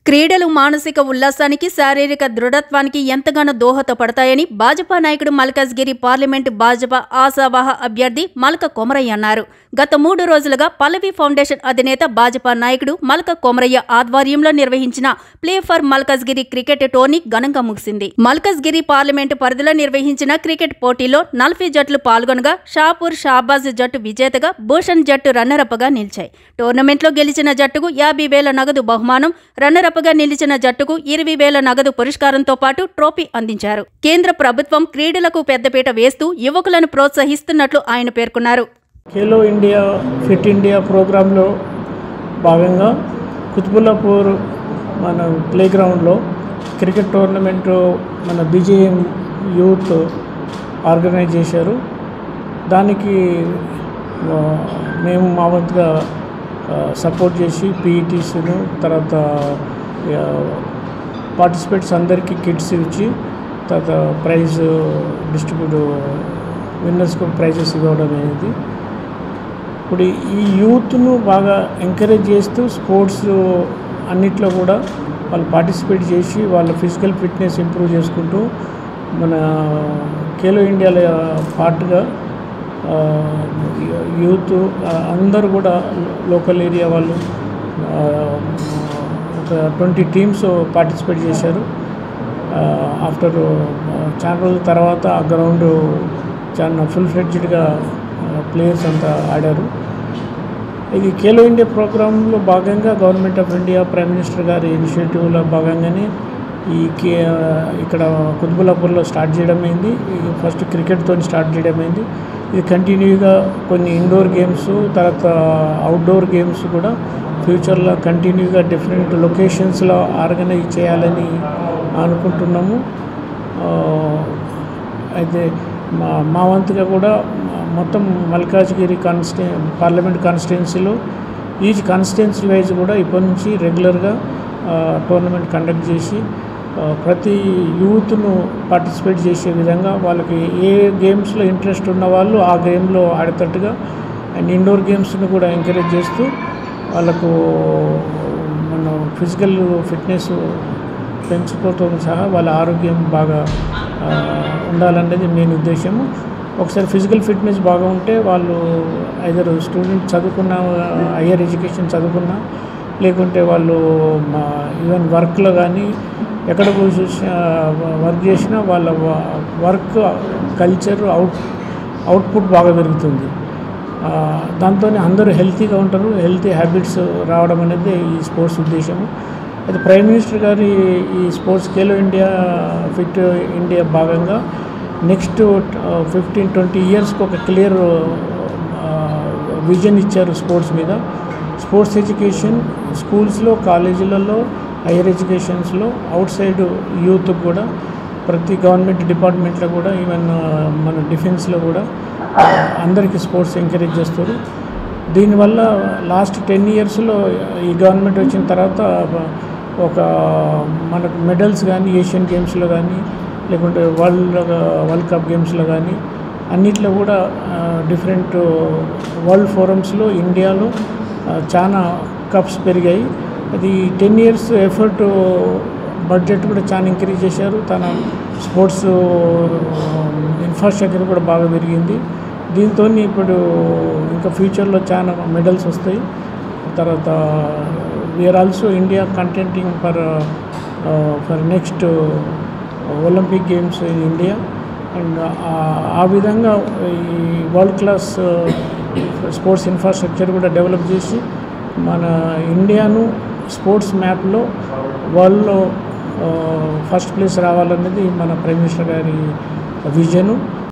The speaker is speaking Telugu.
క్రీడలు మానసిక ఉల్లాసానికి శారీరక దృఢత్వానికి ఎంతగానో దోహదపడతాయని భాజపా నాయకుడు మల్కజ్గిరి పార్లమెంటు భాజపా ఆశావాహ అభ్యర్థి మల్క కొమరయ్య అన్నారు గత మూడు రోజులుగా పల్లవి ఫౌండేషన్ అధినేత భాజపా నాయకుడు మల్క కొమరయ్య ఆధ్వర్యంలో నిర్వహించిన play for Malkajgiri cricket tourney ఘనంగా ముగిసింది మల్కజ్గిరి పార్లమెంటు పరిధిలో నిర్వహించిన క్రికెట్ పోటీలో నలభై జట్లు పాల్గొనగా షాపూర్ షాబాజ్ జట్టు విజేతగా భూషణ్ జట్టు రన్నరప్గా నిలిచాయి టోర్నమెంట్లో గెలిచిన జట్టుకు యాభై వేల నగదు బహుమానం రన్నరప్గా నిలిచిన జట్టుకు ఇరవై వేల నగదు పురస్కారంతో పాటు ట్రోఫీ అందించారు కేంద్ర ప్రభుత్వం క్రీడలకు పెద్దపీట వేస్తూ యువకులను ప్రోత్సహిస్తున్నట్లు ఆయన పేర్కొన్నారు ఖేలో ఇండియా ఫిట్ ఇండియా ప్రోగ్రాంలో భాగంగా కుతుబుల్లాపూర్ మన ప్లే గ్రౌండ్లో క్రికెట్ టోర్నమెంట్ మన బీజేఎం యూత్ ఆర్గనైజ్ చేశారు దానికి ఆ, మేము మా వంతుగా సపోర్ట్ చేసి పీఈటీస్ను తర్వాత పార్టిసిపేట్స్ అందరికీ కిట్స్ ఇచ్చి తర్వాత ప్రైజ్ డిస్ట్రిబ్యూట్ విన్నర్స్కు ప్రైజెస్ ఇవ్వడం అనేది ఇప్పుడు ఈ యూత్ను బాగా ఎంకరేజ్ చేస్తూ స్పోర్ట్స్ అన్నిట్లో కూడా వాళ్ళు పార్టిసిపేట్ చేసి వాళ్ళ ఫిజికల్ ఫిట్నెస్ ఇంప్రూవ్ చేసుకుంటూ మన ఖేలో ఇండియాలో పార్ట్గా ఆ, యూత్ ఆ, అందరూ కూడా లోకల్ ఏరియా వాళ్ళు ఆ, ఒక ట్వంటీ టీమ్స్ పార్టిసిపేట్ చేశారు ఆఫ్టర్ చాలా రోజుల తర్వాత ఆ గ్రౌండ్ చాలా ఫుల్ ఫ్లెడ్జ్డ్గా ప్లేయర్స్ అంతా ఆడారు ఇది ఖేలో ఇండియా ప్రోగ్రాంలో భాగంగా government of India prime minister గారి ఇనిషియేటివ్లో భాగంగానే ఈ కే ఇక్కడ కుతుబుల్లాపూర్లో స్టార్ట్ చేయడం అయింది ఇది ఫస్ట్ క్రికెట్తో స్టార్ట్ చేయడం అయింది ఇది కంటిన్యూగా కొన్ని ఇండోర్ గేమ్స్ తర్వాత అవుట్డోర్ గేమ్స్ కూడా ఫ్యూచర్లో కంటిన్యూగా డిఫరెంట్ లొకేషన్స్లో ఆర్గనైజ్ చేయాలని అనుకుంటున్నాము ఆ, అయితే మా మా వంతుగా కూడా మొత్తం మల్కాజ్గిరి కాన్స్టి పార్లమెంట్ కాన్స్టిట్యున్సీలో ఈచ్ కాన్స్టిట్యున్సీ వైజ్ కూడా ఇప్పటి నుంచి రెగ్యులర్గా టోర్నమెంట్ కండక్ట్ చేసి ఆ, ప్రతి యూత్ను పార్టిసిపేట్ చేసే విధంగా వాళ్ళకి ఏ గేమ్స్లో ఇంట్రెస్ట్ ఉన్న వాళ్ళు ఆ గేమ్లో ఆడేటట్టుగా అండ్ ఇండోర్ గేమ్స్ను కూడా ఎంకరేజ్ చేస్తూ వాళ్ళకు మన ఫిజికల్ ఫిట్నెస్ పెంచుకోవటం సహా వాళ్ళ ఆరోగ్యం బాగా ఆ, ఉండాలనేది మెయిన్ ఉద్దేశము ఒకసారి ఫిజికల్ ఫిట్నెస్ బాగా ఉంటే వాళ్ళు ఐదర్ స్టూడెంట్ చదువుకున్న హయ్యర్ ఎడ్యుకేషన్ చదువుకున్నా లేకుంటే వాళ్ళు మా ఈవెన్ వర్క్లో కానీ ఎక్కడ పోయి చూసినా వర్క్ చేసినా వాళ్ళ వర్క్ కల్చర్ అవుట్ అవుట్పుట్ బాగా పెరుగుతుంది దాంతో అందరూ హెల్తీగా ఉంటారు హెల్తీ హ్యాబిట్స్ రావడం అనేది ఈ స్పోర్ట్స్ ఉద్దేశము అయితే ప్రైమ్ మినిస్టర్ గారి ఈ sports Khelo India fit India భాగంగా నెక్స్ట్ ఫిఫ్టీన్ ట్వంటీ ఇయర్స్కి ఒక క్లియర్ విజన్ ఇచ్చారు స్పోర్ట్స్ మీద స్పోర్ట్స్ ఎడ్యుకేషన్ స్కూల్స్లో కాలేజీలలో హైయర్ ఎడ్యుకేషన్స్లో అవుట్ సైడ్ యూత్ కూడా ప్రతి గవర్నమెంట్ డిపార్ట్మెంట్లో కూడా ఈవెన్ మన డిఫెన్స్లో కూడా అందరికీ స్పోర్ట్స్ ఎంకరేజ్ చేస్తారు దీనివల్ల లాస్ట్ టెన్ ఇయర్స్లో ఈ గవర్నమెంట్ వచ్చిన తర్వాత ఒక మనకు మెడల్స్ కానీ ఏషియన్ గేమ్స్లో కానీ లేకుంటే వరల్డ్ వరల్డ్ కప్ గేమ్స్లో కానీ అన్నిట్లో కూడా డిఫరెంట్ వరల్డ్ ఫోరమ్స్లో ఇండియాలో ఆ, చాలా కప్స్ పెరిగాయి అది టెన్ ఇయర్స్ ఎఫర్ట్ బడ్జెట్ కూడా చాలా ఇంక్రీజ్ చేశారు తన స్పోర్ట్స్ ఇన్ఫ్రాస్ట్రక్చర్ కూడా బాగా పెరిగింది దీంతో ఇప్పుడు ఇంకా ఫ్యూచర్లో చాలా మెడల్స్ వస్తాయి తర్వాత we're also India contending for for next Olympic games in India and ఆ విధంగా ఈ వరల్డ్ క్లాస్ స్పోర్ట్స్ ఇన్ఫ్రాస్ట్రక్చర్ కూడా డెవలప్ చేసి మన ఇండియాను స్పోర్ట్స్ మ్యాప్లో వరల్డ్లో ఫస్ట్ ప్లేస్ రావాలన్నది మన ప్రైమ్ మినిస్టర్ గారి విజను